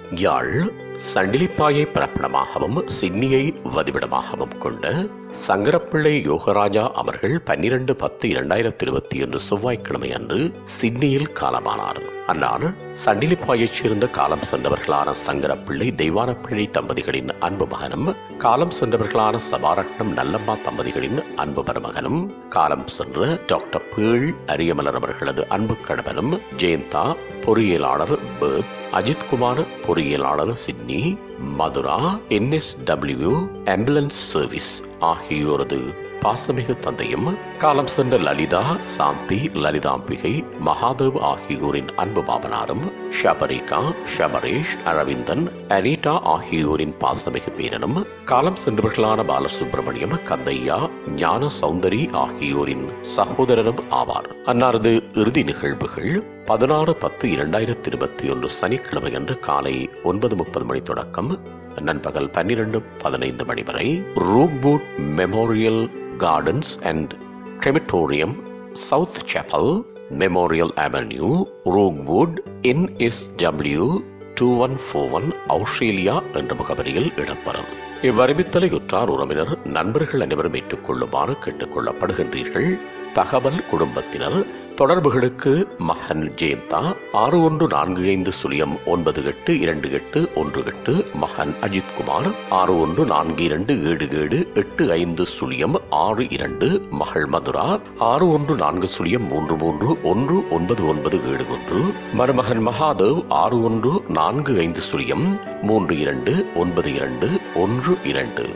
யாழ் சண்டிலிப்பாயை பிறப்பிடமாகவும் சிட்னியை வதிவிடமாகவும் கொண்ட சங்கரப்பிள்ளை யோகராஜா அவர்கள் பன்னிரண்டு பத்து இரண்டாயிரத்தி இருபத்தி ஒன்று செவ்வாய்க்கிழமை அன்று சிட்னியில் காலமானார் அன்னார் சண்டிலிப்பாயைச் சேர்ந்த காலம் சென்றவர்களான சங்கரப்பிள்ளை தெய்வானப்பிள்ளை தம்பதிகளின் அன்பு மகனும் காலம் சென்றவர்களான சபாரட்னம் நல்லம்மா தம்பதிகளின் அன்பு மருமகனும் காலம் சென்ற டாக்டர் பேள் அரியமலர் அவர்களது அன்பு கணவனும் ஜெயந்தா பொறியியலாளர் பேர்த் அஜித்குமார் பொறியியலாளர் Sydney Madhura NSW ambulance service ஆகியோரது பாசமிகு தந்தையும் காலம் சென்ற லலிதா சாந்தி லலிதாம்பிகை மகாதேவ் ஆகியோரின் அன்பு பாவனாரும் ஷபரிகா ஷபரேஷ் அரவிந்தன் அனிதா ஆகியோரின் பாசமிகு பேரனும் காலம் சென்றவர்களான பாலசுப்பிரமணியம் கந்தையா ஞான சௌந்தரி ஆகியோரின் சகோதரரும் ஆவார் அன்னாரது இறுதி நிகழ்வுகள் பதினாறு பத்து இரண்டாயிரத்தி இருபத்தி ஒன்று சனிக்கிழமை அன்று காலை ஒன்பது முப்பது மணி தொடக்கம் நண்பகல் பன்னிரண்டு பதினைந்து மணி வரை Rookwood memorial gardens and crematorium south chapel memorial avenue Rookwood NSW two one four one Australia என்ற முகவரியில் இடம்பெறும் இவ்வறிவித்தலை உற்றார் உறவினர் நண்பர்கள் அனைவரும் ஏற்றுக்கொள்ளுமாறு கேட்டுக்கொள்ளப்படுகின்றீர்கள் தகவல் குடும்பத்தினர் தொடர்புகளுக்கு மகன் ஜெயந்தா ஆறு ஒன்று நான்கு ஐந்து சுழியம் ஒன்பது எட்டு இரண்டு எட்டு ஒன்று எட்டு மகன் அஜித்குமார் ஆறு ஒன்று நான்கு இரண்டு ஏழு ஏழு எட்டு ஐந்து சுழியம் ஆறு இரண்டு மகள் மதுரா ஆறு ஒன்று நான்கு சுழியம் மூன்று மூன்று ஒன்று ஒன்பது ஒன்பது ஏழு ஒன்று மருமகன் மகாதேவ் ஆறு ஒன்று நான்கு ஐந்து சுழியம் மூன்று இரண்டு ஒன்பது இரண்டு ஒன்று இரண்டு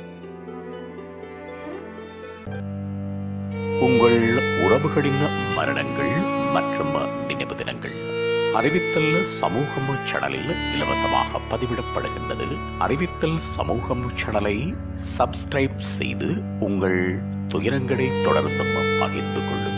உங்கள் உறவுகளின் மரணங்கள் மற்றும் நினைவு தினங்கள் அறிவித்தல் சமூகம் சேனலில் இலவசமாக பதிவிடப்படுகின்றது அறிவித்தல் சமூகம் சேனலை சப்ஸ்கிரைப் செய்து உங்கள் துயரங்களை தொடர்ந்தும் பகிர்ந்து கொள்ளுங்கள்